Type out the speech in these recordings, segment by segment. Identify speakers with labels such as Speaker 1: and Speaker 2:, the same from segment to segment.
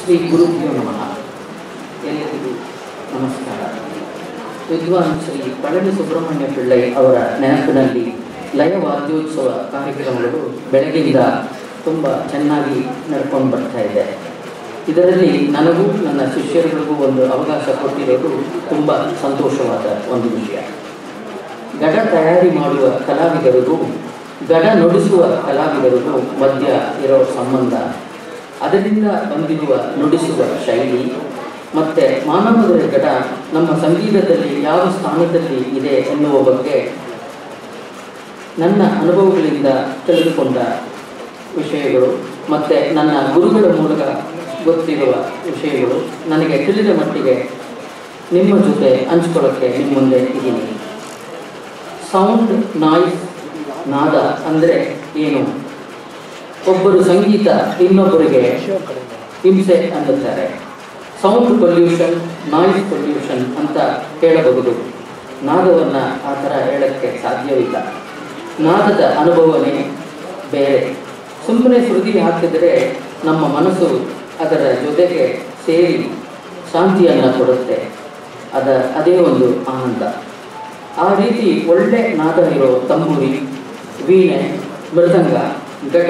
Speaker 1: ಶ್ರೀ ಗುರುಭ್ಯೋ ನಮಃ ಎಲ್ಲರಿಗೂ ನಮಸ್ಕಾರ ವಿದ್ವಾನ್ ಶ್ರೀ ಪಳನಿ ಸುಬ್ರಹ್ಮಣ್ಯ ಪಿಳ್ಳೈ ಅವರ ನೆನಪಿನಲ್ಲಿ ಲಯ ವಾದ್ಯೋತ್ಸವ ಕಾರ್ಯಕ್ರಮಗಳು ಬೆಳಗಿಂದ ತುಂಬ ಚೆನ್ನಾಗಿ ನಡ್ಕೊಂಡು ಬರ್ತಾ ಇದೆ ಇದರಲ್ಲಿ ನನಗೂ ನನ್ನ ಶಿಷ್ಯರುಗಳಿಗೂ ಒಂದು ಅವಕಾಶ ಕೊಟ್ಟಿರೋದು ತುಂಬ ಸಂತೋಷವಾದ ಒಂದು ವಿಷಯ ಗಡ ತಯಾರಿ ಮಾಡುವ ಕಲಾವಿದರಿಗೂ ಗಡ ನುಡಿಸುವ ಕಲಾವಿದರಿಗೂ ಮಧ್ಯ ಇರೋ ಸಂಬಂಧ ಅದರಿಂದ ಬಂದಿರುವ ನುಡಿಸುವ ಶೈಲಿ ಮತ್ತು ಮಾನವರ ಗಡ ನಮ್ಮ ಸಂಗೀತದಲ್ಲಿ ಯಾವ ಸ್ಥಾನದಲ್ಲಿ ಇದೆ ಎನ್ನುವ ಬಗ್ಗೆ ನನ್ನ ಅನುಭವಗಳಿಂದ ತಿಳಿದುಕೊಂಡ ವಿಷಯಗಳು ಮತ್ತು ನನ್ನ ಗುರುಗಳ ಮೂಲಕ ಗೊತ್ತಿರುವ ವಿಷಯಗಳು ನನಗೆ ತಿಳಿದ ಮಟ್ಟಿಗೆ ನಿಮ್ಮ ಜೊತೆ ಹಂಚ್ಕೊಳ್ಳೋಕ್ಕೆ ನಿಮ್ಮ ಮುಂದೆ ಇದ್ದೀನಿ ಸೌಂಡ್ ನಾಯ್ಸ್ ನಾದ ಅಂದರೆ ಏನು ಒಬ್ಬರು ಸಂಗೀತ ಇನ್ನೊಬ್ಬರಿಗೆ ಹಿಂಸೆ ಅನ್ನುತ್ತಾರೆ ಸೌಂಡ್ ಪೊಲ್ಯೂಷನ್ ನಾಯ್ಸ್ ಪೊಲ್ಯೂಷನ್ ಅಂತ ಹೇಳಬಹುದು ನಾದವನ್ನು ಆ ಥರ ಹೇಳೋಕ್ಕೆ ಸಾಧ್ಯವಿಲ್ಲ ನಾದದ ಅನುಭವನೇ ಬೇರೆ ಸುಮ್ಮನೆ ಶ್ರುತಿ ಹಾಕಿದರೆ ನಮ್ಮ ಮನಸ್ಸು ಅದರ ಜೊತೆಗೆ ಸೇರಿ ಶಾಂತಿಯನ್ನು ಕೊಡುತ್ತೆ ಅದ ಅದೇ ಒಂದು ಆನಂದ ಆ ರೀತಿ ಒಳ್ಳೆ ನಾದ ಇರೋ ತಂಬೂರಿ ವೀಣೆ ಮೃದಂಗ ಘಟ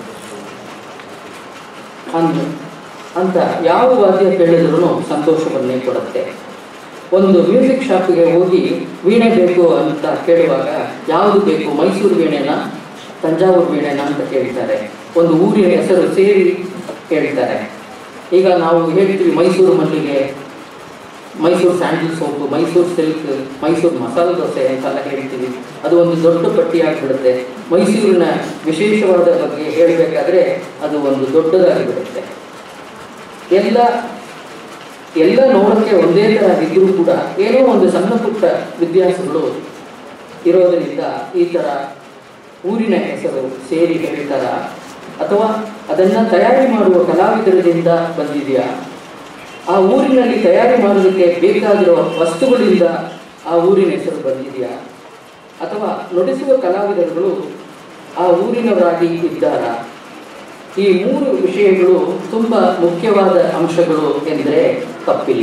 Speaker 1: ಅಂದ್ ಅಂತ ಯಾವ ವಾದ್ಯ ಕೇಳಿದ್ರೂ ಸಂತೋಷವನ್ನೇ ಕೊಡುತ್ತೆ ಒಂದು ಮ್ಯೂಸಿಕ್ ಶಾಪಿಗೆ ಹೋಗಿ ವೀಣೆ ಬೇಕು ಅಂತ ಕೇಳುವಾಗ ಯಾವುದು ಬೇಕು ಮೈಸೂರು ವೀಣೆನ ತಂಜಾವೂರು ವೀಣೆನ ಅಂತ ಕೇಳ್ತಾರೆ ಒಂದು ಊರಿನ ಹೆಸರು ಸೇರಿ ಕೇಳ್ತಾರೆ ಈಗ ನಾವು ಹೇಳ್ತೀವಿ ಮೈಸೂರು ಮಲ್ಲಿಗೆ Mysuru sandal soap Mysuru silk Mysuru masala dosa ಅಂತೆಲ್ಲ ಹೇಳ್ತೀವಿ ಅದು ಒಂದು ದೊಡ್ಡ ಪಟ್ಟಿಯಾಗಿಬಿಡುತ್ತೆ ಮೈಸೂರಿನ ವಿಶೇಷವಾದ ಬಗ್ಗೆ ಹೇಳಬೇಕಾದ್ರೆ ಅದು ಒಂದು ದೊಡ್ಡದಾಗಿಬಿಡುತ್ತೆ ಎಲ್ಲ ಎಲ್ಲ ನೋಡೋಕ್ಕೆ ಒಂದೇ ಥರ ಇದ್ದರೂ ಕೂಡ ಏನೋ ಒಂದು ಸಣ್ಣ ಪುಟ್ಟ ವ್ಯತ್ಯಾಸಗಳು ಇರೋದರಿಂದ ಈ ಥರ ಊರಿನ ಹೆಸರು ಸೇರಿ ಹೇಳ್ತಾರ ಅಥವಾ ಅದನ್ನು ತಯಾರಿ ಮಾಡುವ ಕಲಾವಿದರಿಂದ ಬಂದಿದೆಯಾ ಆ ಊರಿನಲ್ಲಿ ತಯಾರಿ ಮಾಡೋದಕ್ಕೆ ಬೇಕಾಗಿರುವ ವಸ್ತುಗಳಿಂದ ಆ ಊರಿನ ಹೆಸರು ಬಂದಿದೆಯಾ ಅಥವಾ ನುಡಿಸುವ ಕಲಾವಿದರುಗಳು ಆ ಊರಿನವರಾಗಿ ಇದ್ದಾರಾ ಈ ಮೂರು ವಿಷಯಗಳು ತುಂಬ ಮುಖ್ಯವಾದ ಅಂಶಗಳು ಎಂದರೆ ತಪ್ಪಿಲ್ಲ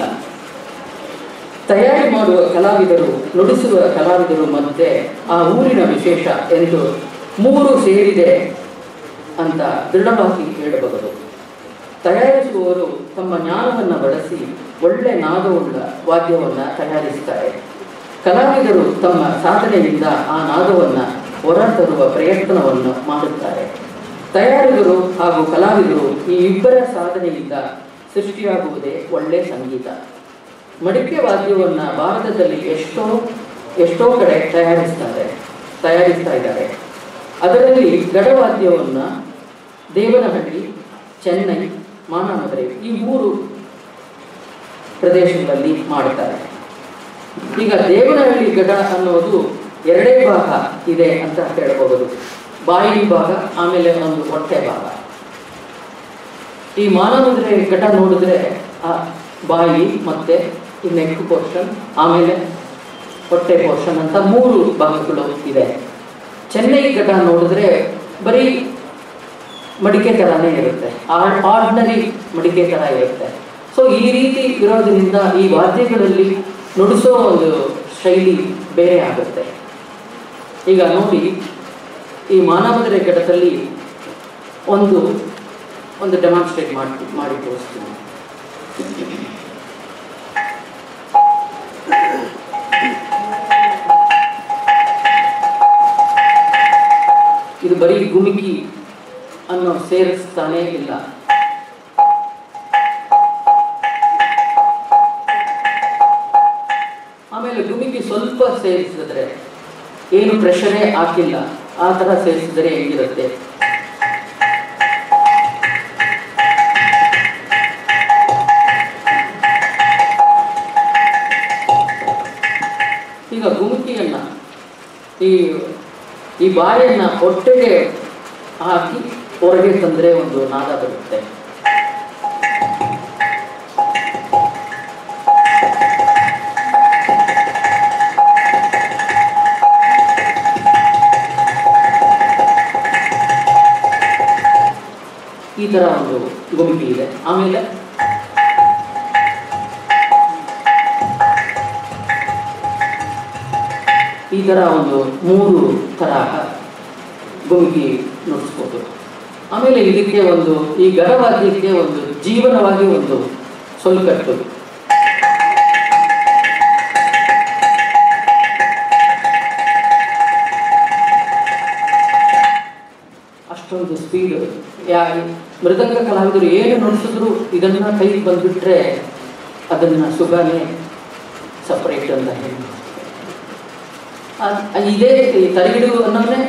Speaker 1: ತಯಾರಿ ಮಾಡುವ ಕಲಾವಿದರು ನುಡಿಸುವ ಕಲಾವಿದರು ಮತ್ತೆ ಆ ಊರಿನ ವಿಶೇಷ ಎಂದು ಮೂರು ಸೇರಿದೆ ಅಂತ ದೃಢವಾಗಿ ಹೇಳಬಹುದು ತಯಾರಿಸುವವರು ತಮ್ಮ ಜ್ಞಾನವನ್ನು ಬಳಸಿ ಒಳ್ಳೆ ನಾದವುಳ್ಳ ವಾದ್ಯವನ್ನು ತಯಾರಿಸ್ತಾರೆ ಕಲಾವಿದರು ತಮ್ಮ ಸಾಧನೆಯಿಂದ ಆ ನಾದವನ್ನು ಹೊರತರುವ ಪ್ರಯತ್ನವನ್ನು ಮಾಡುತ್ತಾರೆ ತಯಾರಿಗರು ಹಾಗೂ ಕಲಾವಿದರು ಈ ಇಬ್ಬರ ಸಾಧನೆಯಿಂದ ಸೃಷ್ಟಿಯಾಗುವುದೇ ಒಳ್ಳೆ ಸಂಗೀತ ಮಡಿಕೆ ವಾದ್ಯವನ್ನು ಭಾರತದಲ್ಲಿ ಎಷ್ಟೋ ಎಷ್ಟೋ ಕಡೆ ತಯಾರಿಸ್ತಾರೆ ತಯಾರಿಸ್ತಾ ಇದ್ದಾರೆ ಅದರಲ್ಲಿ ಗಡವಾದ್ಯವನ್ನು ದೇವನಹಳ್ಳಿ ಚೆನ್ನೈ ಮಾನಾಮದುರೆ ಈ ಮೂರು ಪ್ರದೇಶಗಳಲ್ಲಿ ಮಾಡ್ತಾರೆ ಈಗ ದೇವನಹಳ್ಳಿ ಗಡ ಅನ್ನೋದು ಎರಡೇ ಭಾಗ ಇದೆ ಅಂತ ಹೇಳಬಹುದು ಬಾಯಿ ಭಾಗ ಆಮೇಲೆ ಒಂದು ಹೊಟ್ಟೆ ಭಾಗ ಈ ಮಾನವಂದ್ರೆ ಘಟ ನೋಡಿದ್ರೆ ಆ ಬಾಯಿ ಮತ್ತೆ ಈ ನೆಕ್ ಪೋರ್ಷನ್ ಆಮೇಲೆ ಹೊಟ್ಟೆ ಪೋರ್ಷನ್ ಅಂತ ಮೂರು ಭಾಗಗಳು ಇದೆ ಚೆನ್ನೈ ಘಟ ನೋಡಿದ್ರೆ ಬರೀ ಮಡಿಕೆ ಥರನೇ ಇರುತ್ತೆ ಆರ್ಡಿನರಿ ಮಡಿಕೆ ಥರ ಇರುತ್ತೆ ಸೊ ಈ ರೀತಿ ಇರೋದ್ರಿಂದ ಈ ವಾದ್ಯಗಳಲ್ಲಿ ನುಡಿಸೋ ಒಂದು ಶೈಲಿ ಬೇರೆ ಆಗುತ್ತೆ ಈಗ ನೋಡಿ ಈ ಮಾನವದರೆ ಘಟದಲ್ಲಿ ಒಂದು ಒಂದು ಡೆಮಾನ್ಸ್ಟ್ರೇಟ್ ಮಾಡಿ ಮಾಡಿ ತೋರಿಸ್ತೀನಿ ಇದು ಬರೀ ಗುಮಿಕಿ ಅನ್ನೋ ಸೇರಿಸ್ತಾನೇ ಇಲ್ಲ ಆಮೇಲೆ ಗುಮಿಕಿ ಸ್ವಲ್ಪ ಸೇರಿಸಿದ್ರೆ ಏನು ಪ್ರೆಷರೇ ಹಾಕಿಲ್ಲ ಆ ಥರ ಸೇರಿಸಿದರೆ ಹೇಗಿರುತ್ತೆ ಈಗ ಗುಮುಕಿಯನ್ನು ಈ ಈ ಬಾಯನ್ನು ಹೊಟ್ಟೆಗೆ ಹಾಕಿ ಹೊರಗೆ ತಂದರೆ ಒಂದು ನಾದ ಬರುತ್ತೆ ಈ ಥರ ಒಂದು ಗುಮಿಕಿ ಇದೆ ಆಮೇಲೆ ಈ ಥರ ಒಂದು ಮೂರು ತರಹ ಗುಮ್ಗಿ ನುಡಿಸ್ಬೋದು ಆಮೇಲೆ ಇದಕ್ಕೆ ಒಂದು ಈ ಗರವಾದ್ಯಕ್ಕೆ ಒಂದು ಜೀವನವಾಗಿ ಒಂದು ಸೊಲ್ಕಟ್ಟು ಅಷ್ಟೊಂದು ಸ್ಪೀಡ್ ಯಾ ಮೃದಂಗ ಕಲಾವಿದರು ಏನು ನುಡಿಸಿದ್ರು ಇದನ್ನ ಕೈಗೆ ಬಂದ್ಬಿಟ್ರೆ ಅದನ್ನ ಸುಗನೇ ಸಪರೇಟ್ ಅಂತ ಹೇಳಿ ಆ- ಇದೇ ಈ ತರಗಿಡು ಅನ್ನೋದೇ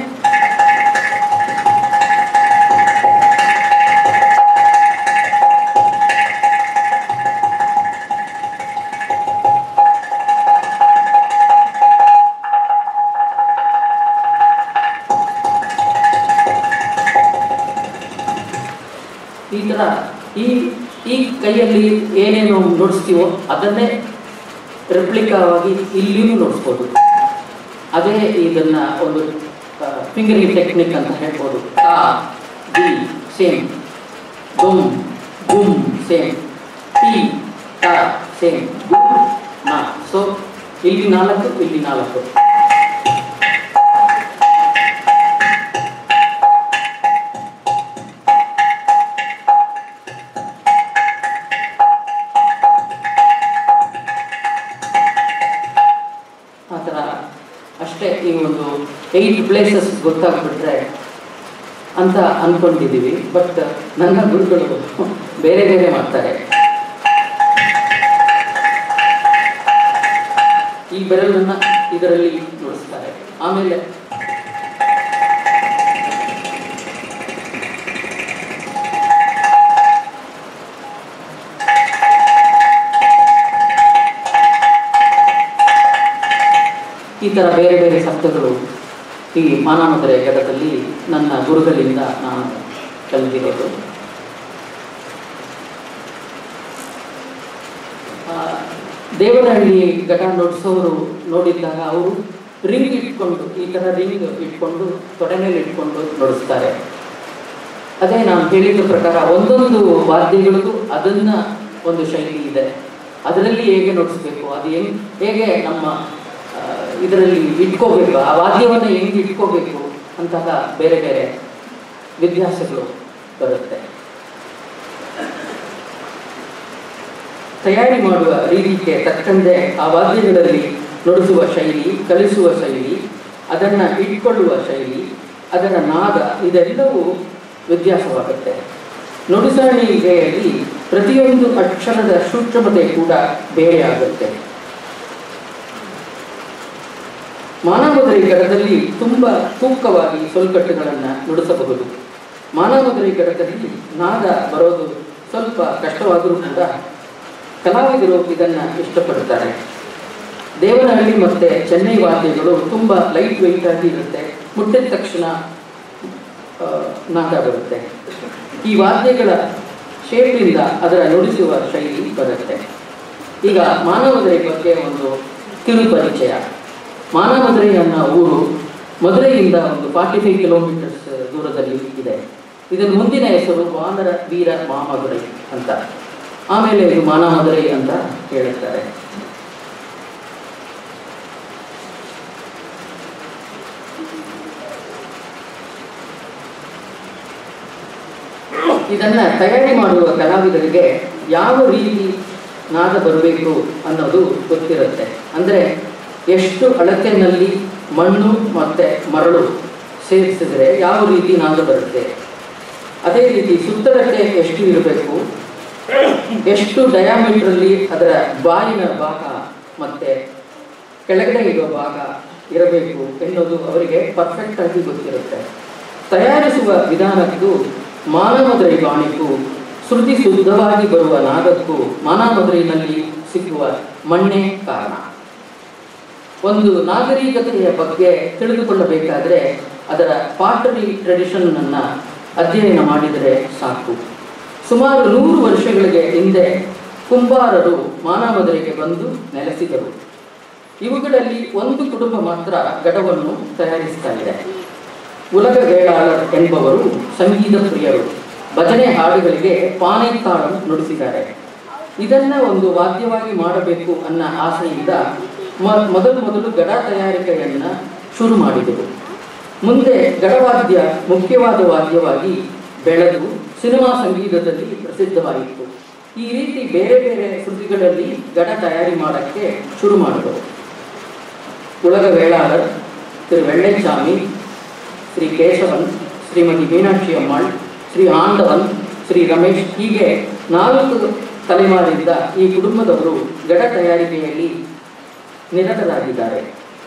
Speaker 1: ಈ ಥರ ಈ ಈ ಕೈಯಲ್ಲಿ ಏನೇನು ನುಡಿಸ್ತೀವೋ ಅದನ್ನೇ ರೆಪ್ಲಿಕಾವಾಗಿ ಇಲ್ಲಿಯೂ ನುಡಿಸ್ಬೋದು ಅದೇ ಇದನ್ನ ಒಂದು ಫಿಂಗರಿಂಗ್ ಟೆಕ್ನಿಕ್ ಅಂತ ಹೇಳ್ಬೋದು ತಾ ದಿ ಸೇಮ್ ಗುಮ್ ಗುಮ್ ಸೇಮ್ ಟಿ ಟ ಸೇಮ್ ಗುಮ್ ನಾ ಸೊ ಇಲ್ಲಿ ನಾಲ್ಕು ಇಲ್ಲಿ ನಾಲ್ಕು ಆ ಥರ ಅಷ್ಟೇ ಈ ಒಂದು ಏಯ್ಟ್ ಪ್ಲೇಸಸ್ ಗೊತ್ತಾಗ್ಬಿಟ್ರೆ ಅಂತ ಅನ್ಕೊಂಡಿದ್ದೀವಿ ಬಟ್ ನನ್ನ ಗುರುಗಳು ಬೇರೆ ಬೇರೆ ಮಾಡ್ತಾರೆ ಈ ಬೆರಳನ್ನ ಇದರಲ್ಲಿ ನುಡಿಸ್ತಾರೆ ಆಮೇಲೆ ಈ ಥರ ಬೇರೆ ಬೇರೆ ಶಬ್ದಗಳು ಈ ಮಾನವದರ ಜಗತ್ತಲ್ಲಿ ನನ್ನ ಗುರುಗಳಿಂದ ನಾನು ಕಲಿತಿರೋದು ಆ, ದೇವನಹಳ್ಳಿ ಘಟ ನುಡಿಸೋರು ನೋಡಿದ್ದಾಗ ಅವರು ರಿಂಗ್ ಇಟ್ಕೊಂಡು ಈ ಥರ ರಿಂಗ್ ಇಟ್ಕೊಂಡು ತೊಡೆ ಮೇಲೆ ಇಟ್ಕೊಂಡು ನುಡಿಸ್ತಾರೆ ಅದೇ ನಾನು ಹೇಳಿದ ಪ್ರಕಾರ ಒಂದೊಂದು ವಾದ್ಯಗಳಿಗೂ ಅದನ್ನ ಒಂದು ಶೈಲಿ ಇದೆ ಅದರಲ್ಲಿ ಹೇಗೆ ನುಡಿಸ್ಬೇಕು ಅದು ಹೆಂಗ್ ಹೇಗೆ ನಮ್ಮ ಆ, ಇದರಲ್ಲಿ ಇಟ್ಕೋಬೇಕು ಆ ವಾದ್ಯವನ್ನು ಹೆಂಗೆ ಇಟ್ಕೋಬೇಕು ಅಂತಹ ಬೇರೆ ಬೇರೆ ವ್ಯತ್ಯಾಸಗಳು ಬರುತ್ತೆ ತಯಾರಿ ಮಾಡುವ ರೀತಿಗೆ ತಕ್ಕಂತೆ ಆ ವಾದ್ಯಗಳಲ್ಲಿ ನುಡಿಸುವ ಶೈಲಿ ಕಲಿಸುವ ಶೈಲಿ ಅದನ್ನು ಇಟ್ಕೊಳ್ಳುವ ಶೈಲಿ ಅದರ ನಾದ ಇದೆಲ್ಲವೂ ವ್ಯತ್ಯಾಸವಾಗುತ್ತೆ ನುಡಿಸಣಿಗೆಯಲ್ಲಿ ಪ್ರತಿಯೊಂದು ಅಕ್ಷರದ ಸೂಕ್ಷ್ಮತೆ ಕೂಡ ಬೇರೆ ಆಗುತ್ತೆ ಮಾನವದರಿ ಗಡದಲ್ಲಿ ತುಂಬ ತೂಕವಾಗಿ ಸೊಲ್ಕಟ್ಟುಗಳನ್ನು ನುಡಿಸಬಹುದು ಮಾನವದರಿ ಗಡದಲ್ಲಿ ನಾದ ಬರೋದು ಸ್ವಲ್ಪ ಕಷ್ಟವಾದರೂ ಕೂಡ ಕಲಾವಿದರು ಇದನ್ನು ಇಷ್ಟಪಡುತ್ತಾರೆ ದೇವನಹಳ್ಳಿ ಮತ್ತು ಚೆನ್ನೈ ವಾದ್ಯಗಳು ತುಂಬ ಲೈಟ್ ವೆಯ್ಟ್ ಆಗಿ ಇರುತ್ತೆ ಮುಟ್ಟಿದ ತಕ್ಷಣ ಆ, ನಾದ ಬರುತ್ತೆ ಈ ವಾದ್ಯಗಳ ಶೇಪಿಂದ ಅದರ ನುಡಿಸುವ ಶೈಲಿ ಬರುತ್ತೆ ಈಗ ಮಾನವದರಿ ಬಗ್ಗೆ ಒಂದು ಕಿರು ಪರಿಚಯ ಮಾನವದರಿ ಅನ್ನೋ ಊರು ಮದುರೆಯಿಂದ ಒಂದು ಫಾರ್ಟಿ ಫೈವ್ ಕಿಲೋಮೀಟರ್ಸ್ ದೂರದಲ್ಲಿ ಇದೆ ಇದರ ಮುಂದಿನ ಹೆಸರು ವಾನರ ವೀರ ಮಾಮದುರೈ ಅಂತ ಆಮೇಲೆ ಇದು ಮಾನವದರೈ ಅಂತ ಹೇಳುತ್ತಾರೆ ಇದನ್ನ ತಯಾರಿ ಮಾಡುವ ಕಲಾವಿದರಿಗೆ ಯಾವ ರೀತಿ ನಾದ ಬರಬೇಕು ಅನ್ನೋದು ಗೊತ್ತಿರುತ್ತೆ ಅಂದರೆ ಎಷ್ಟು ಅಳತೆನಲ್ಲಿ ಮಣ್ಣು ಮತ್ತು ಮರಳು ಸೇರಿಸಿದ್ರೆ ಯಾವ ರೀತಿ ನಾದ ಬರುತ್ತೆ ಅದೇ ರೀತಿ ಸುತ್ತಳತೆ ಎಷ್ಟು ಇರಬೇಕು ಎಷ್ಟು ಡಯಾಮೀಟ್ರಲ್ಲಿ ಅದರ ಬಾಯಿನ ಭಾಗ ಮತ್ತು ಕೆಳಗಡೆ ಇರುವ ಭಾಗ ಇರಬೇಕು ಎನ್ನುವುದು ಅವರಿಗೆ ಪರ್ಫೆಕ್ಟ್ ಆಗಿ ಗೊತ್ತಿರುತ್ತೆ ತಯಾರಿಸುವ ವಿಧಾನಕ್ಕೂ ಮಾನವದರಿ ಬಾಣಿಗೂ ಶ್ರುತಿ ಶುದ್ಧವಾಗಿ ಬರುವ ನಾದಕ್ಕೂ ಮಾನವದರಿನಲ್ಲಿ ಸಿಕ್ಕುವ ಮಣ್ಣೇ ಕಾರಣ ಒಂದು ನಾಗರಿಕತೆಯ ಬಗ್ಗೆ ತಿಳಿದುಕೊಳ್ಳಬೇಕಾದರೆ ಅದರ ಪಾಟರಿ ಟ್ರೆಡಿಷನ್ನನ್ನು ಅಧ್ಯಯನ ಮಾಡಿದರೆ ಸಾಕು ಸುಮಾರು ನೂರು ವರ್ಷಗಳಿಗೆ ಹಿಂದೆ ಕುಂಬಾರರು ಮಾನವದರಿಗೆ ಬಂದು ನೆಲೆಸಿದರು ಇವುಗಳಲ್ಲಿ ಒಂದು ಕುಟುಂಬ ಮಾತ್ರ ಘಟವನ್ನು ತಯಾರಿಸ್ತಾ ಇದೆ ಉಲಗ ವೇಳಾಳರ್ ಎಂಬವರು ಸಂಗೀತ ಪ್ರಿಯರು ಭಜನೆ ಹಾಡುಗಳಿಗೆ ಪಾನೈತಾಳಂ ನುಡಿಸಿದ್ದಾರೆ ಇದನ್ನ ಒಂದು ವಾದ್ಯವಾಗಿ ಮಾಡಬೇಕು ಅನ್ನೋ ಆಸೆಯಿಂದ ಮ- ಮೊದಲು ಮೊದಲು ಗಡ ತಯಾರಿಕೆಯನ್ನು ಶುರು ಮಾಡಿದರು ಮುಂದೆ ಗಡವಾದ್ಯ ಮುಖ್ಯವಾದ ವಾದ್ಯವಾಗಿ ಬೆಳೆದು ಸಿನಿಮಾ ಸಂಗೀತದಲ್ಲಿ ಪ್ರಸಿದ್ಧವಾಯಿತು ಈ ರೀತಿ ಬೇರೆ ಬೇರೆ ಶ್ರುತಿಗಳಲ್ಲಿ ಗಡ ತಯಾರಿ ಮಾಡೋಕ್ಕೆ ಶುರು ಮಾಡಿದರು ಉಳಗ ವೇಳಾಳರ್ திரு வெள்ளைச்சாமி ಶ್ರೀ ಕೇಶವನ್ ಶ್ರೀಮತಿ ಮೀನಾಕ್ಷಿ ಅಮ್ಮಾಳ್ ಶ್ರೀ ಆಂಡವನ್ ಶ್ರೀ ರಮೇಶ್ ಹೀಗೆ ನಾಲ್ಕು ತಲೆಮಾರಿಂದ ಈ ಕುಟುಂಬದವರು ಗಡ ತಯಾರಿಕೆಯಲ್ಲಿ ನಿರತರಾಗಿದ್ದಾರೆ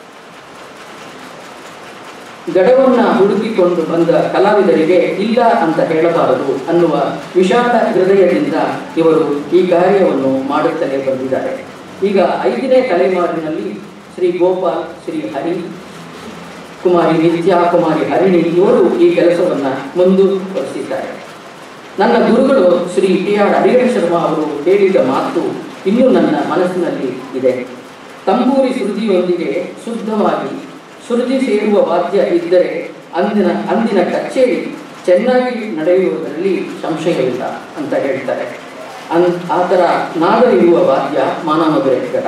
Speaker 1: ಗಡವನ್ನ ಹುಡುಕಿಕೊಂಡು ಬಂದ ಕಲಾವಿದರಿಗೆ ಇಲ್ಲ ಅಂತ ಹೇಳಬಾರದು ಅನ್ನುವ ವಿಶಾಲ ಹೃದಯದಿಂದ ಇವರು ಈ ಕಾರ್ಯವನ್ನು ಮಾಡುತ್ತಲೇ ಬಂದಿದ್ದಾರೆ ಈಗ ಐದನೇ ತಲೆಮಾರಿನಲ್ಲಿ ಶ್ರೀ ಗೋಪಾಲ್ ಶ್ರೀ ಹರಿ ಕುಮಾರಿ ನಿತ್ಯ ಕುಮಾರಿ ಹರಿಣಿ ಇವರು ಈ ಕೆಲಸವನ್ನ ಮುಂದುವರಿಸಿದ್ದಾರೆ ನನ್ನ ಗುರುಗಳು ಶ್ರೀ ಟಿ ಆರ್ ಹರಿಹರ ಶರ್ಮಾ ಅವರು ಹೇಳಿದ ಮಾತು ಇನ್ನೂ ನನ್ನ ಮನಸ್ಸಿನಲ್ಲಿ ಇದೆ ತಂಬೂರಿ ಶ್ರುತಿಯೊಂದಿಗೆ ಶುದ್ಧವಾಗಿ ಶ್ರುತಿ ಸೇರುವ ವಾದ್ಯ ಇದ್ದರೆ ಅಂದಿನ ಅಂದಿನ ಕಚೇರಿ ಚೆನ್ನಾಗಿ ನಡೆಯುವುದರಲ್ಲಿ ಸಂಶಯವಿಲ್ಲ ಅಂತ ಹೇಳ್ತಾರೆ ಅನ್ ಆ ಥರ ನಾದ ಇರುವ ವಾದ್ಯ ಮಾನಮದುರೆ ಘಟ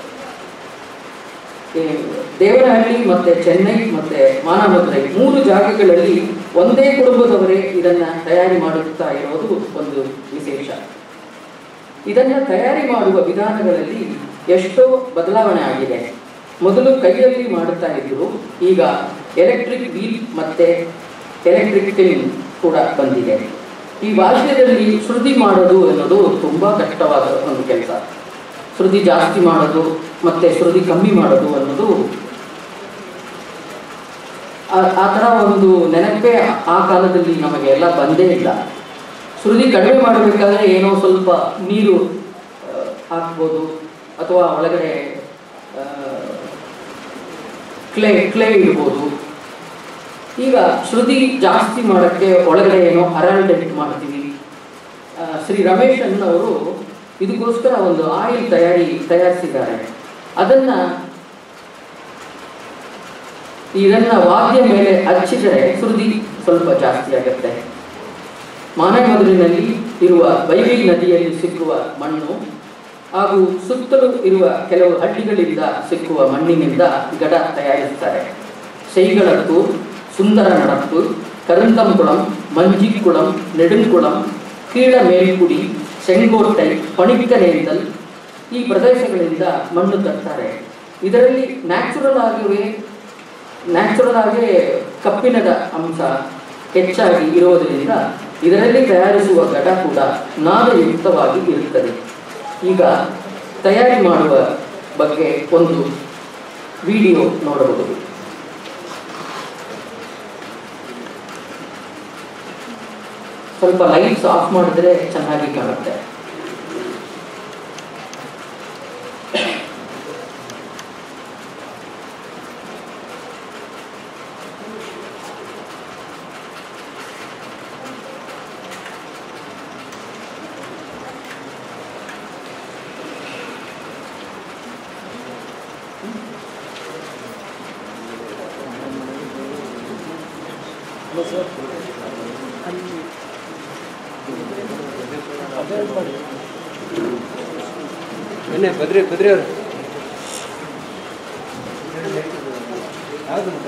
Speaker 1: ಈ ದೇವನಹಳ್ಳಿ ಮತ್ತೆ ಚೆನ್ನೈ ಮತ್ತೆ ಮಾನಮದುರೈ ಮೂರು ಜಾಗಗಳಲ್ಲಿ ಒಂದೇ ಕುಟುಂಬದವರೇ ಇದನ್ನ ತಯಾರಿ ಮಾಡುತ್ತಾ ಇರೋದು ಒಂದು ವಿಶೇಷ ಇದನ್ನ ತಯಾರಿ ಮಾಡುವ ವಿಧಾನಗಳಲ್ಲಿ ಎಷ್ಟೋ ಬದಲಾವಣೆ ಆಗಿದೆ ಮೊದಲು ಕೈಯಲ್ಲಿ ಮಾಡುತ್ತಾ ಇದ್ರು ಈಗ ಎಲೆಕ್ಟ್ರಿಕ್ ವೀಲ್ ಮತ್ತೆ ಎಲೆಕ್ಟ್ರಿಕ್ ಟಿನ್ ಕೂಡ ಬಂದಿದೆ ಈ ವಾದ್ಯದಲ್ಲಿ ಶ್ರುತಿ ಮಾಡೋದು ಅನ್ನೋದು ತುಂಬಾ ಕಷ್ಟವಾದ ಒಂದು ಕೆಲಸ ಶ್ರುತಿ ಜಾಸ್ತಿ ಮಾಡೋದು ಮತ್ತೆ ಶ್ರುತಿ ಕಮ್ಮಿ ಮಾಡೋದು ಅನ್ನೋದು ಆ- ಆ ಥರ ಒಂದು ನೆನಪೇ ಆ ಕಾಲದಲ್ಲಿ ನಮಗೆ ಎಲ್ಲ ಬಂದೇ ಇಲ್ಲ ಶ್ರುತಿ ಕಡಿಮೆ ಮಾಡಬೇಕಾದ್ರೆ ಏನೋ ಸ್ವಲ್ಪ ನೀರು ಆ, ಹಾಕ್ಬೋದು ಅಥವಾ ಒಳಗಡೆ ಕ್ಲೇ ಕ್ಲೇ ಇಡ್ಬೋದು ಈಗ ಶ್ರುತಿ ಜಾಸ್ತಿ ಮಾಡೋಕ್ಕೆ ಒಳಗಡೆ ಏನೋ ಅರಾಲ್ಡೆಂಟ್ ಮಾಡ್ತೀವಿ ಆ, ಶ್ರೀ ರಮೇಶ್ ಅನ್ನೋರು ಇದಕ್ಕೋಸ್ಕರ ಒಂದು ಆಯಿಲ್ ತಯಾರಿ ತಯಾರಿಸಿದ್ದಾರೆ ಅದನ್ನ ಇದನ್ನ ವಾದ್ಯ ಮೇಲೆ ಹಚ್ಚಿದರೆ ಶ್ರುತಿ ಸ್ವಲ್ಪ ಜಾಸ್ತಿ ಆಗುತ್ತೆ ಮಾನೆಮದುರಿನಲ್ಲಿ ಇರುವ ಬೈಗೈ ನದಿಯಲ್ಲಿ ಸಿಕ್ಕುವ ಮಣ್ಣು ಹಾಗೂ ಸುತ್ತಲೂ ಇರುವ ಕೆಲವು ಹಳ್ಳಿಗಳಿಂದ ಸಿಕ್ಕುವ ಮಣ್ಣಿನಿಂದ ಗಡ ತಯಾರಿಸುತ್ತಾರೆ ಸೈಗಳತ್ತೂರ್ ಸುಂದರ ನಡಪ್ಪು ಕರಂತಂಕುಳಂ ಮಂಜಿಕ್ಕುಳಂ ನೆಡುಂಕುಳಂ ಕೀಳ ಮೇಲ್ಕುಡಿ ಸೆಂಗೋಟೈ ಪಣಿಕ್ಕನೇಂದಲ್ ಈ ಪ್ರದೇಶಗಳಿಂದ ಮಣ್ಣು ತರ್ತಾರೆ ಇದರಲ್ಲಿ ನ್ಯಾಚುರಲ್ ಆಗಿವೆ ನ್ಯಾಚುರಲ್ ಆಗಿ ಕಬ್ಬಿಣದ ಅಂಶ ಹೆಚ್ಚಾಗಿ ಇರೋದರಿಂದ ಇದರಲ್ಲಿ ತಯಾರಿಸುವ ಘಟ ಕೂಡ ನಾದಯುಕ್ತವಾಗಿ ಇರುತ್ತದೆ ಈಗ ತಯಾರಿ ಮಾಡುವ ಬಗ್ಗೆ ಒಂದು ವಿಡಿಯೋ ನೋಡಬಹುದು ಸ್ವಲ್ಪ ಲೈಟ್ಸ್ ಆಫ್ ಮಾಡಿದ್ರೆ ಚೆನ್ನಾಗಿ ಕಾಣುತ್ತೆ
Speaker 2: ಬನ್ನಿ ಬದ್ರಿ ಬದ್ರಿ ಅವ್ರು ಯಾವ್ದು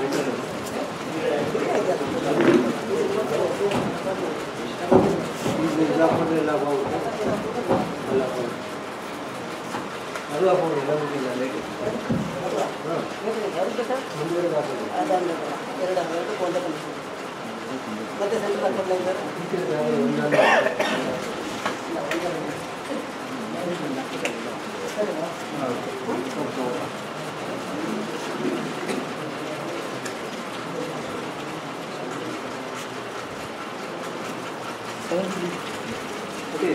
Speaker 2: ಎಲ್ಲ ಹೋಗುತ್ತೆ ಎಲ್ಲ ಹೋಗುತ್ತೆ ಅದು ಹಾಕೊಂಡು ಎಲ್ಲ ಹೋಗಿಲ್ಲ ಲೇಟ್ ಹಾಂ ಮುಂದೆ ಹಾಕೋದು ಓಕೆ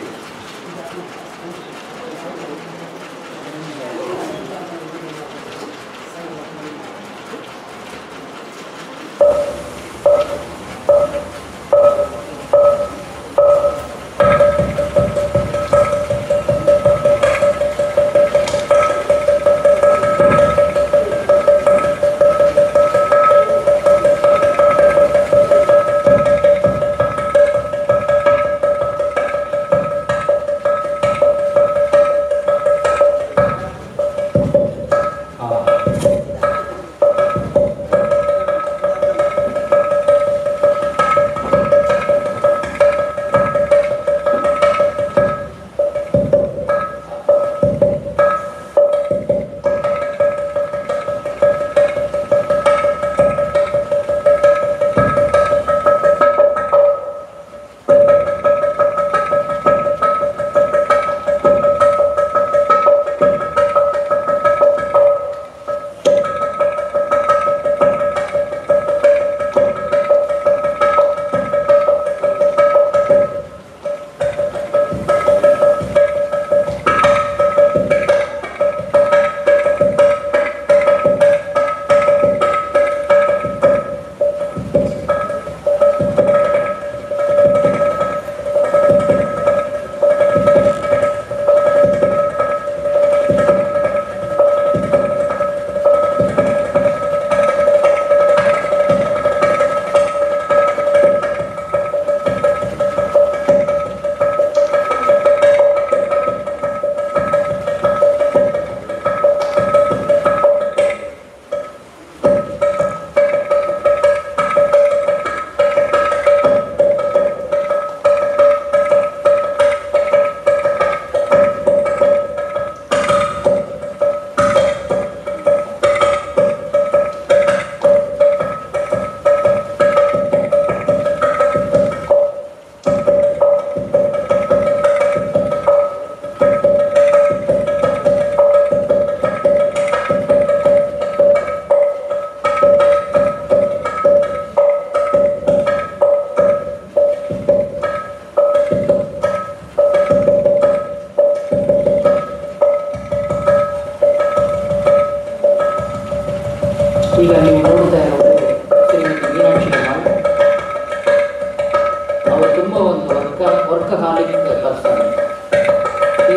Speaker 3: Thank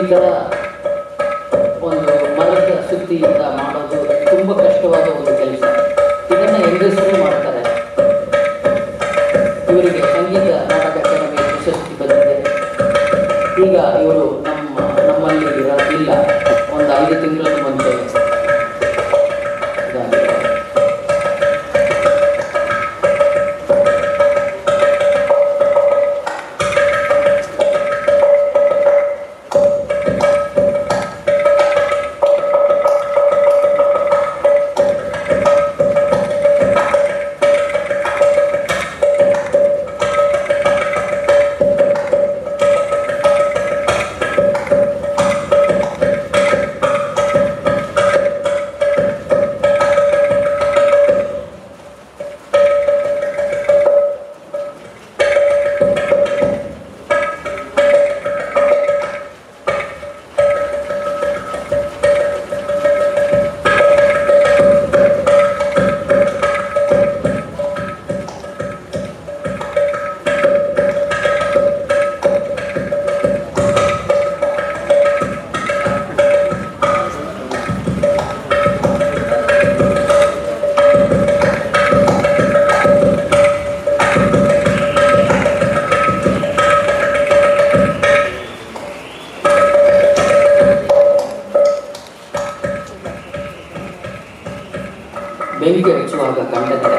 Speaker 1: ಈ ಥರ ಒಂದು ಮರದ ಸುತ್ತಿಯಿಂದ ಮಾಡೋದು ತುಂಬ ಕಷ್ಟವಾದ ಒಂದು ಕೆಲಸ ಇದನ್ನು ಹೆಂಗಸರೇ ಮಾಡ್ತಾರೆ ಇವರಿಗೆ ಸಂಗೀತ ನಾಟಕ ಅಕಾಡೆಮಿ ಪ್ರಶಸ್ತಿ ಬಂದಿದೆ ಈಗ ಇವರು ನಮ್ಮ ನಮ್ಮಲ್ಲಿ ಇರೋದಿಲ್ಲ ಒಂದು ಐದು ತಿಂಗಳ ಮುಂಚೆ ಇದಾಗಿದೆ. ಬೆಂಕಿ ಹಚ್ಚುವಾಗ ಕಂಡರೆ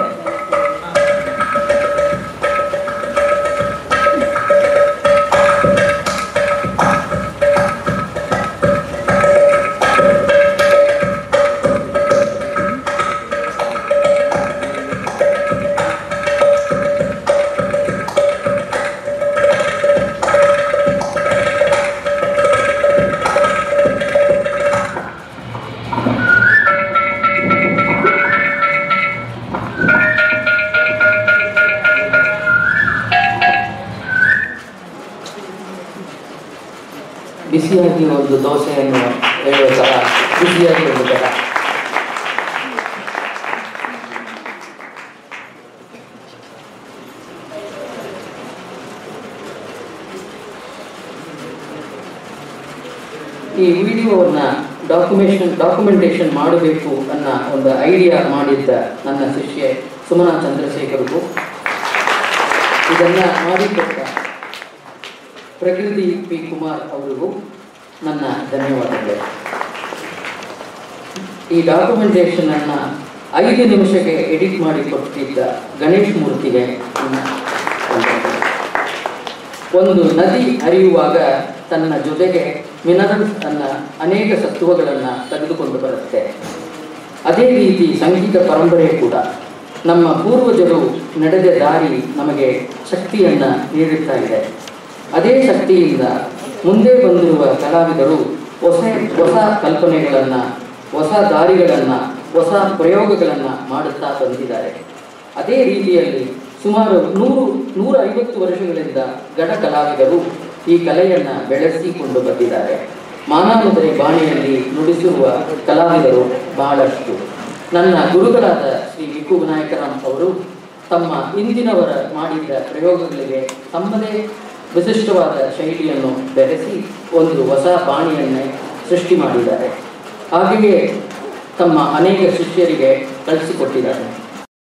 Speaker 1: ಬಿಸಿಯಾಗಿ ಒಂದು ದೋಸೆಯನ್ನು ಹೇಳುವ ಥರ ಬಿಸಿಯಾಗಿ ಒಂದು ಥರ ಈ ವಿಡಿಯೋವನ್ನು ಡಾಕ್ಯುಮೇಷನ್ ಡಾಕ್ಯುಮೆಂಟೇಷನ್ ಮಾಡಬೇಕು ಅನ್ನೋ ಒಂದು ಐಡಿಯಾ ಮಾಡಿದ್ದ ನನ್ನ ಶಿಷ್ಯೆ ಸುಮನಾ ಚಂದ್ರಶೇಖರ್ಗೂ ಇದನ್ನು ಮಾಡಿಕೊಟ್ಟ ಪ್ರಕೃತಿ ಪಿ ಕುಮಾರ್ ಅವರಿಗೂ ನನ್ನ ಧನ್ಯವಾದಗಳು ಈ ಡಾಕ್ಯುಮೆಂಟೇಷನ್ ಅನ್ನ ಐದು ನಿಮಿಷಕ್ಕೆ ಎಡಿಟ್ ಮಾಡಿ ಕೊಟ್ಟಿದ್ದ ಗಣೇಶ್ ಮೂರ್ತಿಗೆ ನನ್ನ ವಂದನೆಗಳು. ಒಂದು ನದಿ ಹರಿಯುವಾಗ ತನ್ನ ಜೊತೆಗೆ ಮಿನರಲ್ಸ್ ಅನ್ನ ಅನೇಕ ಸತ್ವಗಳನ್ನು ತೆಗೆದುಕೊಂಡು ಬರುತ್ತೆ ಅದೇ ರೀತಿ ಸಂಗೀತ ಪರಂಪರೆ ಕೂಡ ನಮ್ಮ ಪೂರ್ವಜರು ನಡೆದ ದಾರಿ ನಮಗೆ ಶಕ್ತಿಯನ್ನು ನೀಡುತ್ತಾ ಇದೆ ಅದೇ ಶಕ್ತಿಯಿಂದ ಮುಂದೆ ಬಂದಿರುವ ಕಲಾವಿದರು ಹೊಸ ಹೊಸ ಕಲ್ಪನೆಗಳನ್ನು ಹೊಸ ದಾರಿಗಳನ್ನು ಹೊಸ ಪ್ರಯೋಗಗಳನ್ನು ಮಾಡುತ್ತಾ ಬಂದಿದ್ದಾರೆ ಅದೇ ರೀತಿಯಲ್ಲಿ ಸುಮಾರು ನೂರು ನೂರ ಐವತ್ತು ವರ್ಷಗಳಿಂದ ಗಡ ಕಲಾವಿದರು ಈ ಕಲೆಯನ್ನು ಬೆಳೆಸಿಕೊಂಡು ಬಂದಿದ್ದಾರೆ ಮಾನಾಮದುರೆ ಬಾಣಿಯಲ್ಲಿ ನುಡಿಸಿರುವ ಕಲಾವಿದರು ಬಹಳಷ್ಟು ನನ್ನ ಗುರುಗಳಾದ ಶ್ರೀ ವಿಕು ವಿನಾಯಕರಾಮ್ ಅವರು ತಮ್ಮ ಹಿಂದಿನವರ ಮಾಡಿದ ಪ್ರಯೋಗಗಳಿಗೆ ತಮ್ಮದೇ ವಿಶಿಷ್ಟವಾದ ಶೈಲಿಯನ್ನು ಬೆರೆಸಿ ಒಂದು ಹೊಸ ಬಾಣಿಯನ್ನೇ ಸೃಷ್ಟಿ ಮಾಡಿದ್ದಾರೆ ಹಾಗೆಯೇ ತಮ್ಮ ಅನೇಕ ಶಿಷ್ಯರಿಗೆ ಕಳಿಸಿಕೊಟ್ಟಿದ್ದಾರೆ